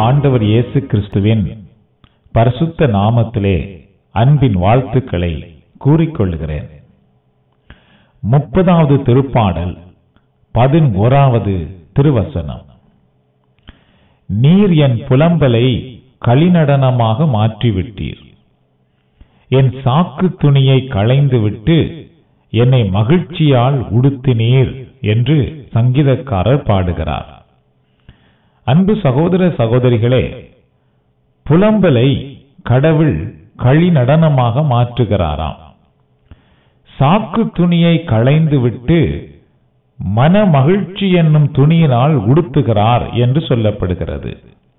ஆண்டவர் இயேசு கிறிஸ்துவின் பரிசுத்த நாமத்திலே அன்பின் வாழ்த்துக்களை கூறிக்கொள்கிறேன் முப்பதாவது திருப்பாடல் பதினோராவது திருவசனம் நீர் என் புலம்பலை களிநடனமாக மாற்றிவிட்டீர் என் சாக்கு துணியை களைந்துவிட்டு என்னை மகிழ்ச்சியால் உடுத்தினீர் என்று சங்கீதக்காரர் பாடுகிறார் அன்பு சகோதர சகோதரிகளே புலம்பலை கடவுள் களி நடனமாக மாற்றுகிறாராம் சாக்கு துணியை களைந்துவிட்டு மன மகிழ்ச்சி என்னும் துணியினால் உடுத்துகிறார் என்று சொல்லப்படுகிறது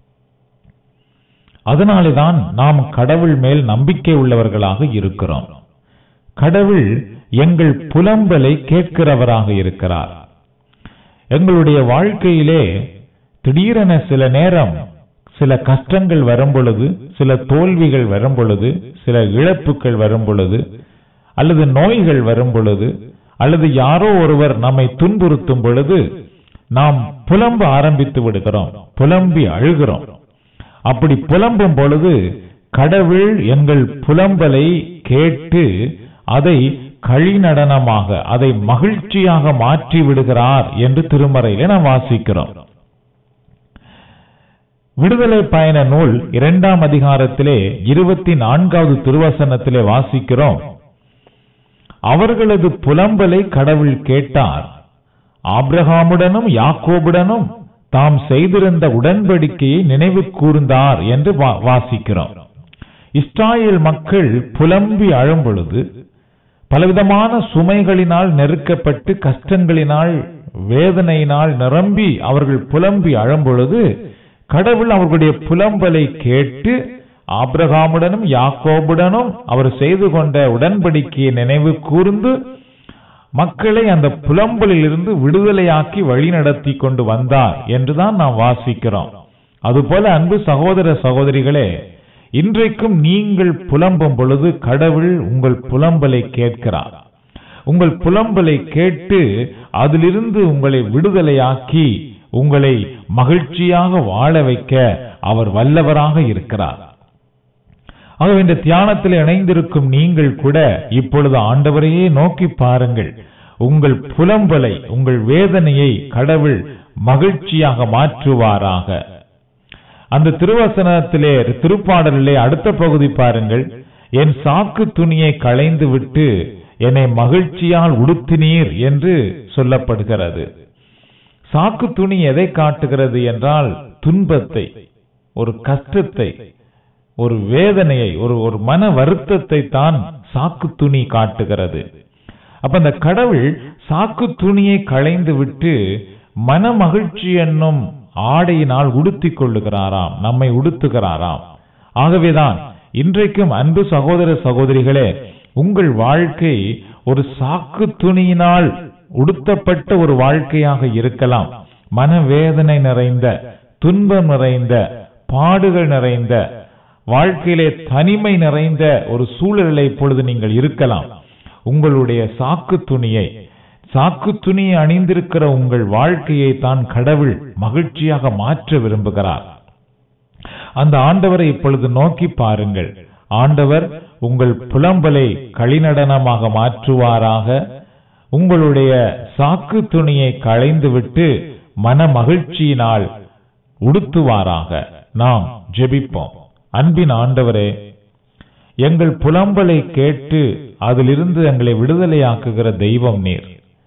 அதனாலேதான் நாம் கடவுள் மேல் நம்பிக்கை உள்ளவர்களாக இருக்கிறோம் கடவுள் எங்கள் புலம்பலை கேட்கிறவராக இருக்கிறார் எங்களுடைய வாழ்க்கையிலே திடீரென சில நேரம் சில கஷ்டங்கள் வரும் பொழுது சில தோல்விகள் வரும் பொழுது சில இழப்புகள் வரும் பொழுது அல்லது நோய்கள் வரும் பொழுது அல்லது யாரோ ஒருவர் நம்மை துன்புறுத்தும் பொழுது நாம் புலம்ப ஆரம்பித்து விடுகிறோம் புலம்பி அழுகிறோம் அப்படி புலம்பும் பொழுது கடவுள் எங்கள் புலம்பலை கேட்டு அதை களிநடனமாக அதை மகிழ்ச்சியாக மாற்றி விடுகிறார் என்று திருமறையிலே நாம் வாசிக்கிறோம் விடுதலை பயண நூல் இரண்டாம் அதிகாரத்திலே இருபத்தி நான்காவது திருவசனத்திலே வாசிக்கிறோம் அவர்களது புலம்பலை கடவுள் கேட்டார் ஆப்ரஹாமுடனும் யாக்கோபுடனும் தாம் செய்திருந்த உடன்படிக்கையை நினைவு கூர்ந்தார் என்று வாசிக்கிறோம் இஸ்ராயல் மக்கள் புலம்பி அழும் பொழுது பலவிதமான சுமைகளினால் நெருக்கப்பட்டு கஷ்டங்களினால் வேதனையினால் நிரம்பி அவர்கள் புலம்பி அழும் பொழுது கடவுள் அவர்களுடைய புலம்பலை கேட்டு ஆப்ரகாமுடனும் யாக்கோபுடனும் அவர் செய்து கொண்ட உடன்படிக்கையை நினைவு கூர்ந்து மக்களை அந்த புலம்பலில் இருந்து விடுதலையாக்கி வழிநடத்தி கொண்டு வந்தார் என்றுதான் நாம் வாசிக்கிறோம் அதுபோல அன்பு சகோதர சகோதரிகளே இன்றைக்கும் நீங்கள் புலம்பும் பொழுது கடவுள் உங்கள் புலம்பலை கேட்கிறார் உங்கள் புலம்பலை கேட்டு அதிலிருந்து உங்களை விடுதலையாக்கி உங்களை மகிழ்ச்சியாக வாழ வைக்க அவர் வல்லவராக இருக்கிறார் ஆகவே இந்த தியானத்தில் இணைந்திருக்கும் நீங்கள் கூட இப்பொழுது ஆண்டவரையே நோக்கி பாருங்கள் உங்கள் புலம்பலை உங்கள் வேதனையை கடவுள் மகிழ்ச்சியாக மாற்றுவாராக அந்த திருவசனத்திலே திருப்பாடலிலே அடுத்த பகுதி பாருங்கள் என் சாக்கு துணியை களைந்து விட்டு என்னை மகிழ்ச்சியால் உடுத்தினீர் என்று சொல்லப்படுகிறது சாக்கு துணி எதை காட்டுகிறது என்றால் துன்பத்தை ஒரு கஷ்டத்தை ஒரு வேதனையை ஒரு ஒரு மன வருத்தத்தை தான் சாக்கு துணி காட்டுகிறது அப்ப அந்த கடவுள் சாக்கு துணியை களைந்து விட்டு மன மகிழ்ச்சி என்னும் ஆடையினால் உடுத்திக் கொள்ளுகிறாராம் நம்மை உடுத்துகிறாராம் ஆகவேதான் இன்றைக்கும் அன்பு சகோதர சகோதரிகளே உங்கள் வாழ்க்கை ஒரு சாக்கு துணியினால் உடுத்தப்பட்ட ஒரு வாழ்க்கையாக இருக்கலாம் மனவேதனை நிறைந்த துன்பம் நிறைந்த பாடுகள் நிறைந்த வாழ்க்கையிலே தனிமை நிறைந்த ஒரு சூழலை இப்பொழுது நீங்கள் இருக்கலாம் உங்களுடைய சாக்கு துணியை சாக்கு துணியை அணிந்திருக்கிற உங்கள் வாழ்க்கையை தான் கடவுள் மகிழ்ச்சியாக மாற்ற விரும்புகிறார் அந்த ஆண்டவரை இப்பொழுது நோக்கி பாருங்கள் ஆண்டவர் உங்கள் புலம்பலை களிநடனமாக மாற்றுவாராக உங்களுடைய சாக்கு துணியை களைந்துவிட்டு மன மகிழ்ச்சியினால் உடுத்துவாராக நாம் ஜெபிப்போம் அன்பின் ஆண்டவரே எங்கள் புலம்பலை கேட்டு அதிலிருந்து எங்களை விடுதலையாக்குகிற தெய்வம் நீர்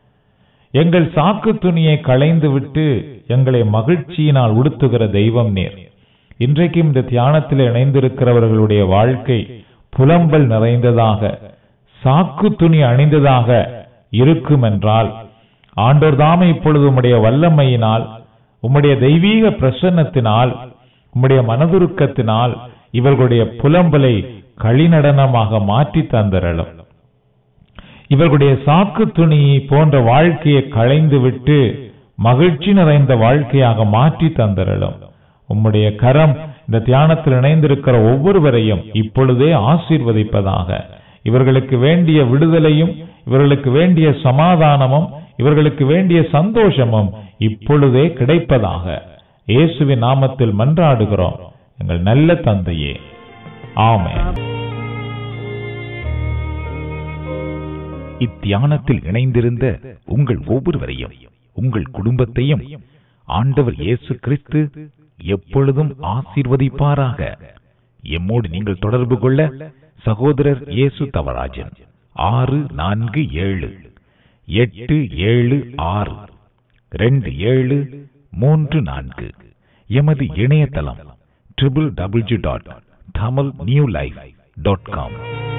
எங்கள் சாக்கு துணியை களைந்து விட்டு எங்களை மகிழ்ச்சியினால் உடுத்துகிற தெய்வம் நீர் இன்றைக்கும் இந்த தியானத்தில் இணைந்திருக்கிறவர்களுடைய வாழ்க்கை புலம்பல் நிறைந்ததாக சாக்கு துணி அணிந்ததாக இருக்கும் என்றால் ஆண்டோர் தாமே இப்பொழுது உம்முடைய வல்லமையினால் உம்முடைய தெய்வீக பிரசன்னத்தினால் உம்முடைய மனதுருக்கத்தினால் இவர்களுடைய புலம்பலை களிநடனமாக மாற்றி தந்தரலும் இவர்களுடைய சாக்கு துணி போன்ற வாழ்க்கையை களைந்து விட்டு மகிழ்ச்சி நிறைந்த வாழ்க்கையாக மாற்றி தந்தரலும் உம்முடைய கரம் இந்த தியானத்தில் இணைந்திருக்கிற ஒவ்வொருவரையும் இப்பொழுதே ஆசீர்வதிப்பதாக இவர்களுக்கு வேண்டிய விடுதலையும் இவர்களுக்கு வேண்டிய சமாதானமும் இவர்களுக்கு வேண்டிய சந்தோஷமும் இப்பொழுதே கிடைப்பதாக இயேசுவின் நாமத்தில் மன்றாடுகிறோம் எங்கள் நல்ல தந்தையே ஆமென் இத்தியானத்தில் இணைந்திருந்த உங்கள் ஒவ்வொருவரையும் உங்கள் குடும்பத்தையும் ஆண்டவர் இயேசு கிறிஸ்து எப்பொழுதும் ஆசீர்வதிப்பாராக எம்மோடு நீங்கள் தொடர்பு கொள்ள சகோதரர் இயேசு தவராஜன் ஆறு நான்கு ஏழு எட்டு ஏழு ஆறு ரெண்டு ஏழு மூன்று நான்கு எமது இணையதளம் triple W dot Tamil new life dot com